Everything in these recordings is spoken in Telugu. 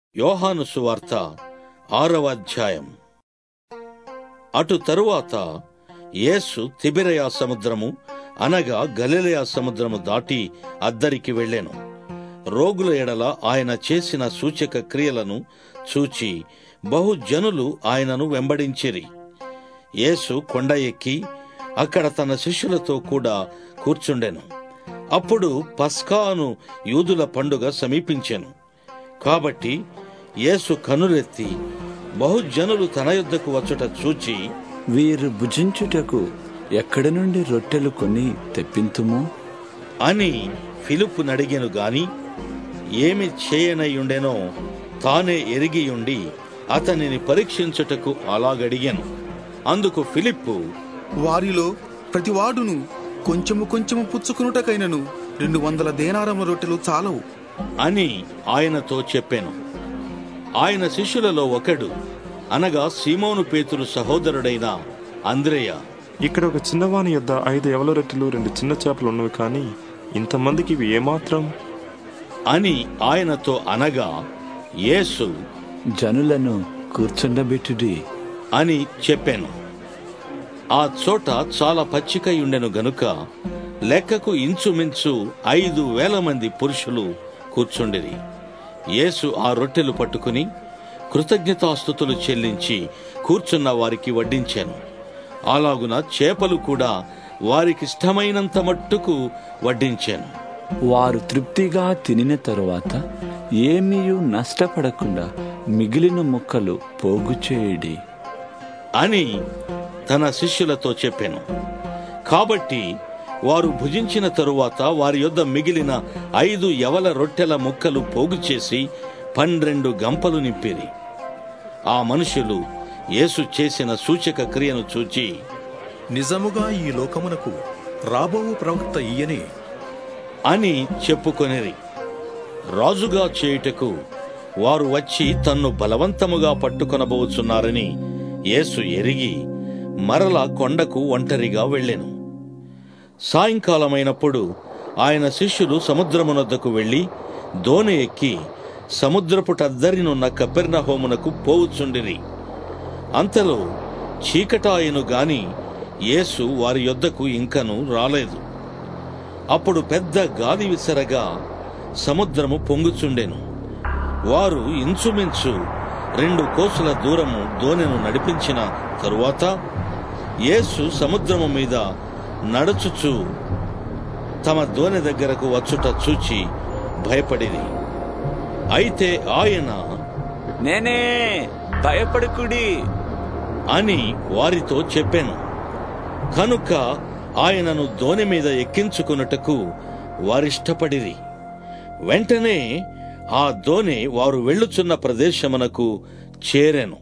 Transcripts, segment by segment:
యోహాను సువార్త ఆరవ అధ్యాయం అటు తరువాత యేసు తిబిరయా సముద్రము అనగా గలిలయా సముద్రము దాటి అద్దరికి వెళ్ళెను రోగుల ఎడల ఆయన చేసిన సూచక క్రియలను చూచి బహుజనులు ఆయనను వెంబడించిరి యేసు కొండ ఎక్కి అక్కడ తన శిష్యులతో కూడా కూర్చుండెను అప్పుడు పస్కాను యూదుల పండుగ సమీపించెను కాబట్టి యేసు కనులెత్తి బహుజనులు తన యొద్దకు వచ్చుట చూచి వీరు భుజించుటకు ఎక్కడి నుండి రొట్టెలు కొని తెప్పింతుము అని ఫిలిప్పు నడిగెను గాని ఏమి చేయనయ్యుండెనో తానే ఎరిగియుండి అతనిని పరీక్షించుటకు అలాగడిగాను అందుకు ఫిలిప్పు వారిలో ప్రతివాడును కొంచెము కొంచెము పుచ్చుకునుటకైనను రెండు వందల దేనారమ రొట్టెలు చాలవు అని ఆయనతో చెప్పాను ఆయన శిష్యులలో ఒకడు అనగా సీమోను పేతురు సహోదరుడైన అంద్రేయ ఇక్కడ ఒక చిన్నవాని యొద్ద ఐదు ఎవల రొట్టెలు రెండు చిన్న చేపలు ఉన్నవి కానీ ఇంతమందికి ఇవి ఏమాత్రం అని ఆయనతో అనగా యేసు జనులను కూర్చుండబెట్టుడి అని చెప్పాను ఆ చోట చాలా పచ్చికయుండెను గనుక లెక్కకు ఇంచుమించు ఐదు వేల మంది పురుషులు కూర్చుండిరి యేసు ఆ రొట్టెలు పట్టుకుని కృతజ్ఞతాస్థుతులు చెల్లించి కూర్చున్న వారికి వడ్డించాను అలాగున చేపలు కూడా వారికిష్టమైనంత మట్టుకు వడ్డించాను వారు తృప్తిగా తినిన తరువాత ఏమీయు నష్టపడకుండా మిగిలిన ముక్కలు పోగు చేయుడి అని తన శిష్యులతో చెప్పాను కాబట్టి వారు భుజించిన తరువాత వారి యొద్ద మిగిలిన ఐదు యవల రొట్టెల ముక్కలు పోగు చేసి పన్నెండు గంపలు నింపిరి ఆ మనుషులు యేసు చేసిన సూచక క్రియను చూచి నిజముగా ఈ లోకమునకు రాబోవు ప్రవక్త ఈయనే అని చెప్పుకొనిరి రాజుగా చేయుటకు వారు వచ్చి తన్ను బలవంతముగా పట్టుకొనబోచున్నారని యేసు ఎరిగి మరల కొండకు ఒంటరిగా వెళ్ళెను సాయంకాలమైనప్పుడు ఆయన శిష్యులు సముద్రమునొద్దకు వెళ్లి దోణి ఎక్కి సముద్రపుటద్దరినున్న కపెర్నహోమునకు పోవుచుండిరి అంతలో చీకటాయను గాని యేసు వారి యొద్దకు ఇంకను రాలేదు అప్పుడు పెద్ద గాలి విసరగా సముద్రము పొంగుచుండెను వారు ఇంచుమించు రెండు కోసుల దూరము దోణెను నడిపించిన తరువాత యేసు సముద్రము మీద నడుచుచు తమ దోణె దగ్గరకు వచ్చుట చూచి భయపడిరి అయితే ఆయన నేనే భయపడకుడి అని వారితో చెప్పాను కనుక ఆయనను దోణి మీద ఎక్కించుకున్నటకు వారిష్టపడిరి వెంటనే ఆ దోణి వారు వెళ్ళుచున్న ప్రదేశమునకు చేరెను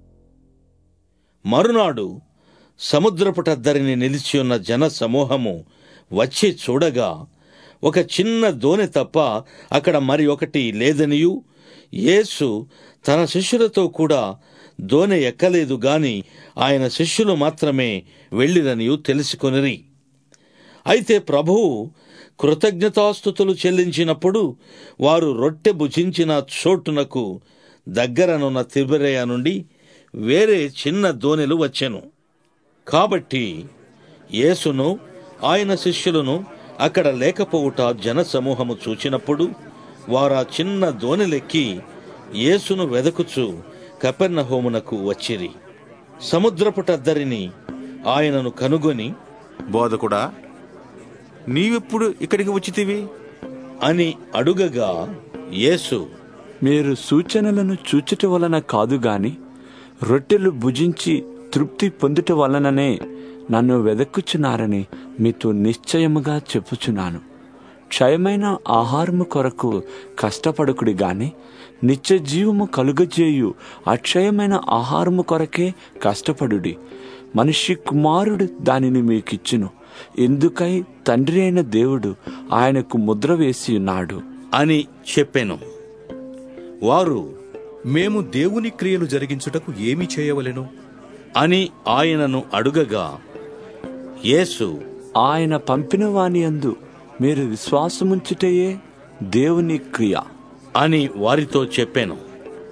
మరునాడు సముద్రపుటద్దరిని నిలిచి ఉన్న జన సమూహము వచ్చి చూడగా ఒక చిన్న దోణి తప్ప అక్కడ మరి ఒకటి లేదనియు యేసు తన శిష్యులతో కూడా దోణె ఎక్కలేదు గాని ఆయన శిష్యులు మాత్రమే వెళ్ళిరనియు తెలుసుకొనిరి అయితే ప్రభువు కృతజ్ఞతాస్థుతులు చెల్లించినప్పుడు వారు రొట్టె భుజించిన చోటునకు దగ్గరనున్న తిబిరయ నుండి వేరే చిన్న దోణెలు వచ్చెను కాబట్టి యేసును ఆయన శిష్యులను అక్కడ లేకపోవుట జనసమూహము చూచినప్పుడు వారా చిన్న దోణెలెక్కి యేసును వెదకుచు కపెర్నహోమునకు వచ్చిరి సముద్రపుటద్దరిని ఆయనను కనుగొని బోధకుడా నీవెప్పుడు ఇక్కడికి వచ్చితివి అని అడుగగా యేసు మీరు సూచనలను చూచుట వలన కాదు గాని రొట్టెలు భుజించి తృప్తి పొందుట వలననే నన్ను వెదక్కుచున్నారని మీతో నిశ్చయముగా చెప్పుచున్నాను క్షయమైన ఆహారము కొరకు కష్టపడకుడి గాని నిత్య జీవము కలుగజేయు అక్షయమైన ఆహారము కొరకే కష్టపడుడి మనిషి కుమారుడు దానిని మీకిచ్చును ఎందుకై తండ్రి అయిన దేవుడు ఆయనకు ముద్ర వేసి ఉన్నాడు అని చెప్పెను వారు మేము దేవుని క్రియలు జరిగించుటకు ఏమి చేయవలెను అని ఆయనను అడుగగా యేసు ఆయన పంపిన వాని అందు మీరు విశ్వాసముంచుటయే దేవుని క్రియ అని వారితో చెప్పాను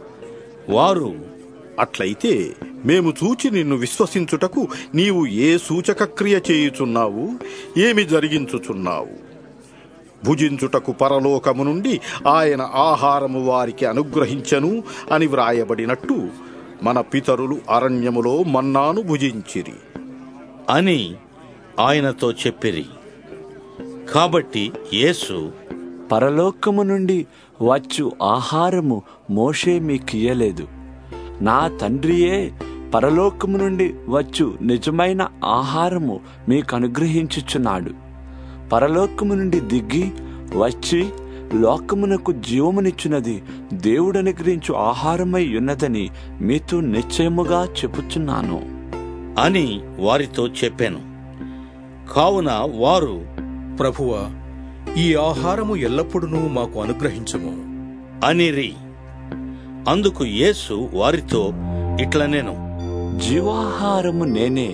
వారు అట్లయితే మేము చూచి నిన్ను విశ్వసించుటకు నీవు ఏ సూచక క్రియ చేయుచున్నావు ఏమి జరిగించుచున్నావు భుజించుటకు పరలోకము నుండి ఆయన ఆహారము వారికి అనుగ్రహించను అని వ్రాయబడినట్టు మన పితరులు అరణ్యములో మన్నాను భుజించిరి అని ఆయనతో చెప్పిరి కాబట్టి యేసు పరలోకము నుండి వచ్చు ఆహారము మోషే మీకియ్యలేదు నా తండ్రియే పరలోకము నుండి వచ్చు నిజమైన ఆహారము మీకు అనుగ్రహించుచున్నాడు పరలోకము నుండి దిగి వచ్చి లోకమునకు జీవమునిచ్చున్నది దేవుడు అనుగ్రహించు ఆహారమై ఉన్నదని మీతో నిశ్చయముగా చెప్పుచున్నాను అని వారితో చెప్పాను కావున వారు ప్రభువా ఈ ఆహారము ఎల్లప్పుడూ మాకు అనుగ్రహించము అనిరి అందుకు యేసు వారితో ఇట్లనెను జీవాహారము నేనే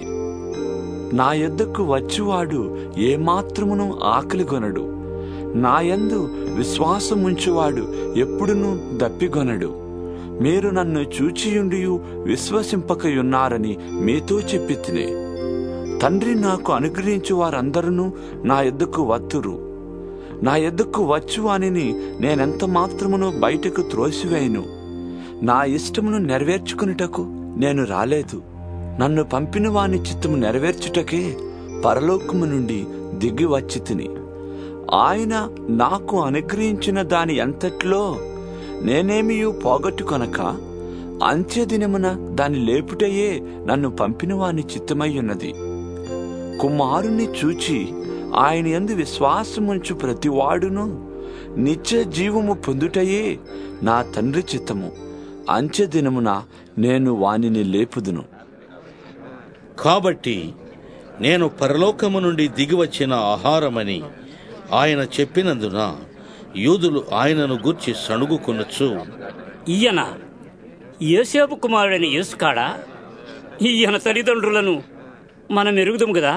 నా యొద్దకు వచ్చువాడు ఏమాత్రమును ఆకలిగొనడు నా యందు విశ్వాసముంచువాడు ఎప్పుడునూ దప్పిగొనడు మీరు నన్ను చూచియుండియు విశ్వసింపకయున్నారని మీతో చెప్పి తినే తండ్రి నాకు అనుగ్రహించు వారందరూ నా యొద్దకు వత్తురు నా యొద్దకు వచ్చు వానిని నేనెంత మాత్రమును బయటకు త్రోసివేయను నా ఇష్టమును నెరవేర్చుకునుటకు నేను రాలేదు నన్ను పంపిన వాని చిత్తము నెరవేర్చుటకే పరలోకము నుండి దిగి వచ్చి తిని ఆయన నాకు అనుగ్రహించిన దాని అంతట్లో నేనేమియు పోగొట్టుకొనక అంత్యదినమున దాని లేపుటయే నన్ను పంపిన వాని చిత్తమై ఉన్నది కుమారుని చూచి ఆయన యందు విశ్వాసముంచు ప్రతివాడును నిత్య జీవము పొందుటయే నా తండ్రి చిత్తము అంత్యదినమున నేను వానిని లేపుదును కాబట్టి నేను పరలోకము నుండి దిగివచ్చిన ఆహారమని ఆయన చెప్పినందున యూదులు ఆయనను గూర్చి సణుగుకొనొచ్చు ఈయన యోసేపు కుమారుడైన యేసుకాడా ఈయన తల్లిదండ్రులను మనం ఎరుగుదాం కదా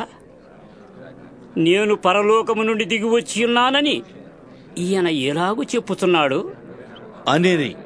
నేను పరలోకము నుండి దిగి వచ్చి ఉన్నానని ఈయన ఎలాగూ చెప్పుతున్నాడు అనిరి